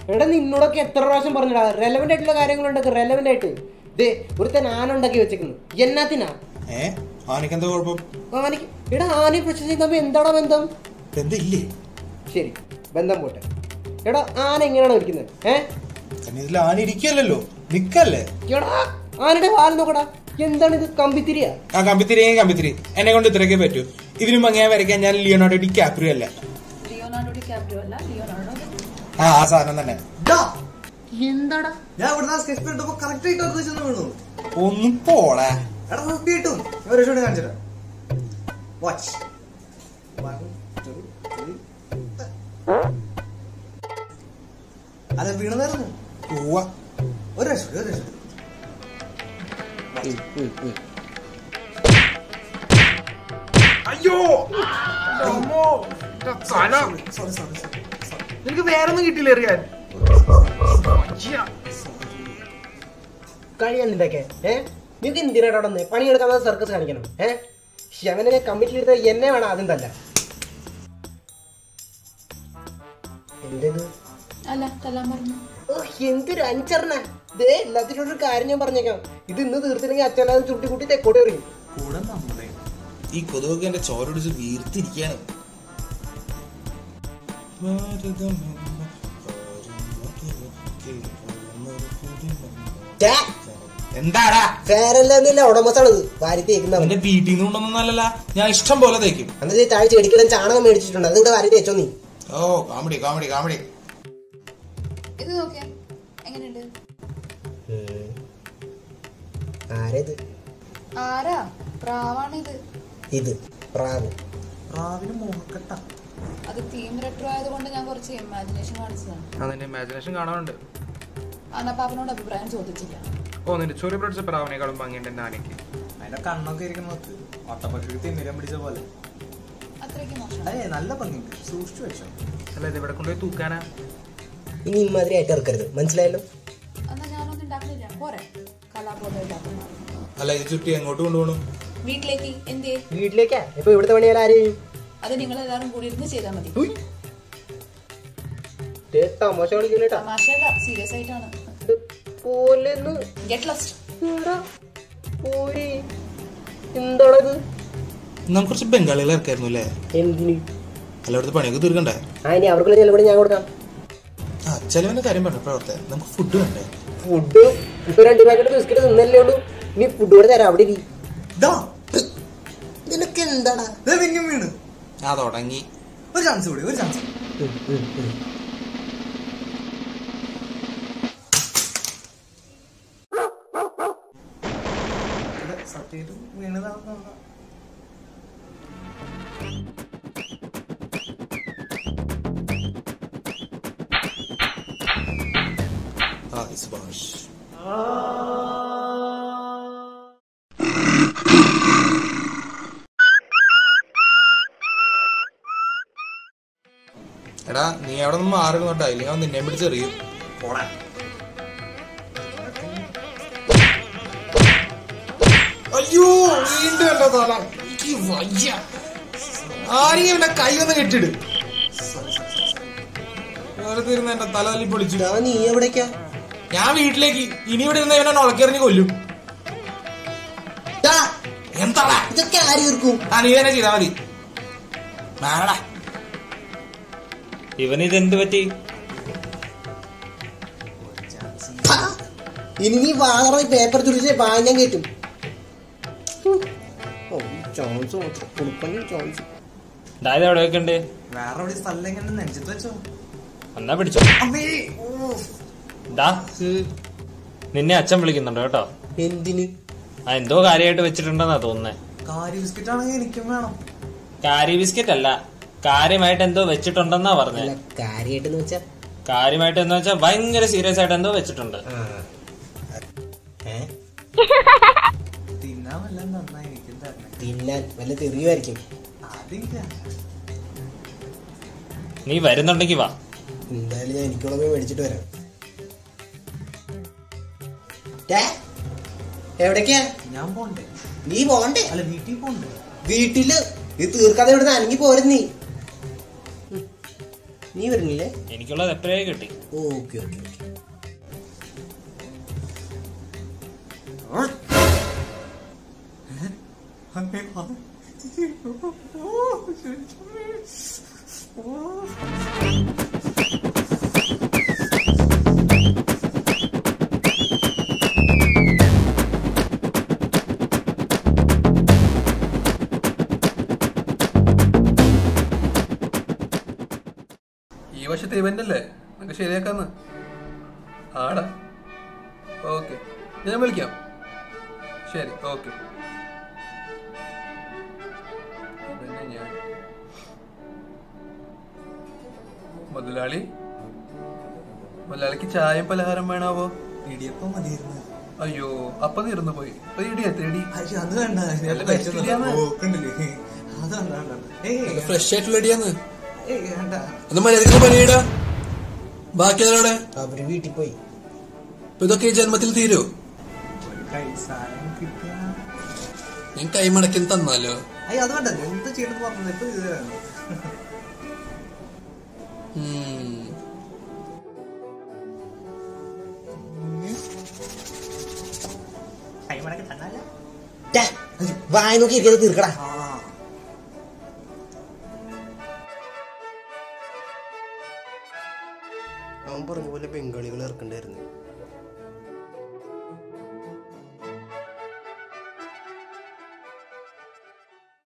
എടാ നിന്നോടൊക്കെ എത്ര പ്രാവശ്യം പറഞ്ഞടാ റെലവെന്റ് ആയിട്ടുള്ള കാര്യങ്ങളുണ്ടൊക്കെ റെലവെന്റ് ആയിട്ട് ദേ ഒരുത്തൻ ആന ഉണ്ടാക്കി വെച്ചേക്കുന്നു എന്നാത്തിനാ ഏ ആനക്കെന്താ കുഴപ്പം ആനക്ക് എടാ ആനയും പ്രശസ്തി തമ്മിൽ എന്താടാ ബന്ധം ബന്ധമില്ലേ ശരി ബന്ധം പോട്ടെ എടാ ആന എങ്ങനെയാണ് ഒരിക്കുന്നത് ഏ കാരണം ഇതിൽ ആന ഇരിക്കല്ലോ നിക്കല്ലേ എടാ ആനയുടെ വാൽ നോക്കടാ എന്താണ് ഇത് കമ്പിത്തിരിയാ ആ കമ്പിത്തിരിയും കമ്പിത്തിരി എന്നെ കൊണ്ട് ഇത്രയൊക്കെ പറ്റൂ ഇതിനും ഭംഗിയാ വരയ്ക്കാൻ ഞാൻ ലിയോണാർഡോ ഡി കാപ്രിയോ അല്ല ലിയോനാർഡോ ഡി കാപ്രിയോ അല്ല ലിയോനാർഡോ ആ ആ സാധനം തന്നെ എന്താടാ ഞാൻ ഇവിടുന്ന് സ്കെച്ച് പെട്ടപ്പോ കറക്റ്റ് ആയിട്ട് അത് ചെന്ന് വീണു ഒന്നും പോളെ എടാ നോക്കി കിട്ടും ഞാൻ ഒരു ഷോട്ട് കാണിച്ചിട്ട് വാച്ച് അല്ല വീണതായിരുന്നു പോവാ ഒരു രക്ഷ ഒരു രക്ഷ അയ്യോ സോറി സോറി സോറി നിനക്ക് വേറൊന്നും കിട്ടില്ല എറിയാൻ കഴിയാൻ നിന്റെയൊക്കെ ഏ നിനക്ക് എന്തിനാണ് അവിടെ നിന്ന് പണിയെടുക്കാൻ സർക്കസ് കാണിക്കണം ഏ ശവനെ കമ്മിറ്റിയിലെടുത്ത എന്നെ വേണം ആദ്യം തല്ല എന്തത് അല്ല തല്ലാൻ പറഞ്ഞു ഓ എന്തൊരു അഞ്ചെണ്ണ ദേ എല്ലാത്തിനും ഒരു കാര്യം ഞാൻ പറഞ്ഞേക്കാം ഇത് ഇന്ന് തീർത്തില്ലെങ്കിൽ അച്ഛനത് ചുട്ടി കൂട്ടി തെക്കോട്ട് എറിയും കൂടെ നമ്മളെ ഈ കൊതുകൊക്കെ എന്റെ ചോരൊടിച്ച് വീർത്തിരിക്കാണ് എന്താടാ ഫേരല്ലെന്നില്ല ഉടമസ്ഥാണത് വാരി തേക്കുന്നവൻ അവന്റെ വീട്ടിൽ നിന്ന് കൊണ്ടൊന്നല്ല ഞാൻ ഇഷ്ടം പോലെ തേക്കും അന്നത്തെ താഴെ ചെടിക്കലും ചാണകം മേടിച്ചിട്ടുണ്ട് അത് ഇവിടെ വാരി തേച്ചോ നീ ഓ കോമഡി കോമഡി കോമഡി ഇത് നോക്കേ എങ്ങനെയുണ്ട് ആരേത് ആരാ പ്രാവാണിത് ഇത് പ്രാവ് പ്രാവിന് മോഹക്കെട്ട അത് തീം റെട്രോ ആയതുകൊണ്ട് ഞാൻ കുറച്ച് ഇമാജിനേഷൻ കാണിച്ചതാണ് അതിന്റെ ഇമാജിനേഷൻ കാണാറുണ്ട് അന്നപ്പാപ്പനോട് അഭിപ്രായം ചോദിച്ചില്ല ഓ നിന്റെ ചൊറി പിടിച്ച പ്രാവിനേക്കാളും ഭംഗിയുണ്ട് എന്റെ ആനയ്ക്ക് അതിന്റെ കണ്ണൊക്കെ ഇരിക്കുന്ന നോക്ക് ഒട്ടപ്പട്ടിക്ക് തിന്നിരം പിടിച്ച പോലെ അത്രയ്ക്ക് മോശം അതെ നല്ല ഭംഗിയുണ്ട് സൂക്ഷിച്ചു വെച്ചോ അല്ല ഇത് ഇവിടെ കൊണ്ടുപോയി തൂക്കാനാ ഇനി ഇമാതിരി ആയിട്ട് ഇറക്കരുത് മനസ്സിലായല്ലോ എന്നാ ഞാനൊന്നും ഉണ്ടാക്കുന്നില്ല പോരെ കലാബോധം ഉണ്ടാക്കുന്ന അല്ല ഇത് ചുറ്റി എങ്ങോട്ട് കൊണ്ടുപോകണം വീട്ടിലേക്ക് എന്തേ വീട്ടിലേക്കാ ഇപ്പൊ ഇവിടുത്തെ പണിയാൽ ആര് ചെയ്യും അത് നിങ്ങൾ എല്ലാവരും കൂടി ഇരുന്ന് ചെയ്താൽ മതി ഉയ്. ദേ തമാശ കളിക്കല്ലേട്ടാ തമാശയല്ല സീരിയസ് ആയിട്ടാണ് പോലെന്ന് ഗെറ്റ് ലസ്റ്റ് എടാ, പോരി എന്താണത് നമുക്ക് കുറച്ച് ബംഗാളികളെ ഇറക്കായിരുന്നു അല്ലേ എന്തിന് എല്ലായിടത്തും പണിയൊക്കെ തീർക്കണ്ടേ ആ ഇനി അവർക്കുള്ള ചെലവിടെ ഞാൻ കൊടുക്കാം ആ ചെലവിന്റെ കാര്യം പറഞ്ഞപ്പോഴത്തെ നമുക്ക് ഫുഡ് വേണ്ടേ ഫുഡ് ഇപ്പൊ രണ്ട് പാക്കറ്റ് ബിസ്ക്കറ്റ് തിന്നല്ലേ ഉള്ളൂ ഇനി ഫുഡ് കൂടെ തരാം അവിടെ ഇരി. ദാ നിനക്ക് എന്താടാ ദേ പിന്നെയും വീണ് ആ തുടങ്ങി ഒരു ചാൻസ് കൂടി ഒരു ചാൻസ് ഉം, ഉം, ഉം. സത്യമായിട്ടും വീണതാണെന്ന് തോന്നുന്നു. ആ സുഭാഷ് എടാ നീ അവിടെ നിന്ന് മാറി നോട്ടാ ഇല്ലെങ്കിൽ അവൻ നിന്നെ പിടിച്ചെറിയും പോടാ അയ്യോ വീണ്ടും എന്റെ തല എനിക്ക് വയ്യ ആരെയും എന്റെ കൈ ഒന്ന് കെട്ടിട് വെറുതെ ഇരുന്ന് എന്റെ തല തല്ലി പൊളിച്ചു ഞാൻ നീ എവിടേക്കാ ഞാൻ വീട്ടിലേക്ക് ഇനി ഇവിടെ ഇരുന്ന് ഇവനെ ഉളക്കെറിഞ്ഞ് കൊല്ലും ദാ, എന്താടാ ഇതൊക്കെ ആര് തീർക്കും ആ നീ തന്നെ ചെയ്താ മതി വേണടാ ഇവനിതെന്ത് പറ്റി ഹാ, ഇനി നീ വാങ്ങി പേപ്പർ ചുരിച്ച് വാങ്ങാൻ കയറ്റും ഓ ചാൻസ് കൊടുക്കാൻ ചാൻസ് അതായത് എവിടെ വെക്കണ്ടേ വേറെ എവിടെ സ്ഥലം എങ്ങനെ നെഞ്ചത്ത് വെച്ചോ എന്നാ പിടിച്ചോ അമ്മേ ദാ നിന്നെ അച്ഛൻ വിളിക്കുന്നുണ്ട് കേട്ടോ എന്തിന് ആ എന്തോ കാര്യമായിട്ട് വെച്ചിട്ടുണ്ടെന്നാ തോന്നുന്നേ കാരി ബിസ്ക്കറ്റ് ആണെങ്കിൽ എനിക്കും വേണം കാരി ബിസ്ക്കറ്റ് അല്ല കാര്യമായിട്ട് എന്തോ വെച്ചിട്ടുണ്ടെന്നാ അല്ല പറഞ്ഞേ കാര്യമായിട്ടെന്ന് വെച്ചാ കാര്യമായിട്ട് എന്ന് വെച്ചാൽ ഭയങ്കര സീരിയസ് ആയിട്ട് എന്തോ വെച്ചിട്ടുണ്ട് ആ. ഏ തിന്നാൻ വല്ല നന്നായി എനിക്കും തരണേ തിന്നാൻ വല്ല തെറിയുമായിരിക്കും അതില്ല നീ വരുന്നുണ്ടെങ്കി വാ എന്തായാലും ഞാൻ എനിക്കുള്ള പോയി മേടിച്ചിട്ട് വരാം ടാ, എവിടേക്കാ ഞാൻ പോണ്ടേ നീ പോണ്ടേ അല്ല വീട്ടിൽ പോണ്ടേ വീട്ടില് ഇത് തീർക്കാതെ ഇവിടുന്ന് അനങ്ങി പോരുന്നു നീ നീ വരുന്നില്ലേ എനിക്കുള്ളത് എപ്പോഴേ കിട്ടി ഓക്കെ ഓക്കെ ഓക്കെ ഈ വർഷത്തെ ഇവന്റ് അല്ലേ നമുക്ക് ശരിയാക്കാന്ന് ആടാ ഓക്കെ ഞാൻ വിളിക്കാം ശരി ഓക്കെ ഇതന്നെ ഞാൻ മുതലാളി മുതലാളിക്ക് ചായയും പലഹാരം വേണാവോ ഇടിയപ്പം മതിയായിരുന്നു അയ്യോ അപ്പൊ തീർന്നു പോയി ഇപ്പൊ ഇടിയാ തേടി അയ്യോ അത് വേണ്ട ഞാൻ നല്ല best ഇടിയാന്ന്. ഓക്കുണ്ടല്ലേ അത് വേണ്ട വേണ്ട ഏയ് ഫ്രഷ് ആയിട്ടുള്ള ഇടിയാന്ന് ഏയ് വേണ്ട ഒന്ന് മര്യാദക്ക് പണിയിടാ ബാക്കി അതോടെ അവര് വീട്ടിൽ പോയി ഇതൊക്കെ ഈ ജന്മത്തിൽ തീരൂ കൈ സാധനം കിട്ടിയ ഞാൻ കൈമടക്കി തന്നാലോ അയ്യോ അത് വേണ്ട എന്താ ചെയ്യണമെന്ന് പറഞ്ഞത് ഇപ്പൊ ഇത് തരാണ് ഉം. കൈ മടക്കി തന്നാല വായ നോക്കി ഇരിക്കുന്നത് തീർക്കടാ ആ അവൻ പറഞ്ഞ പോലെ ബംഗാളികൾ ഇറക്കണ്ടായിരുന്നു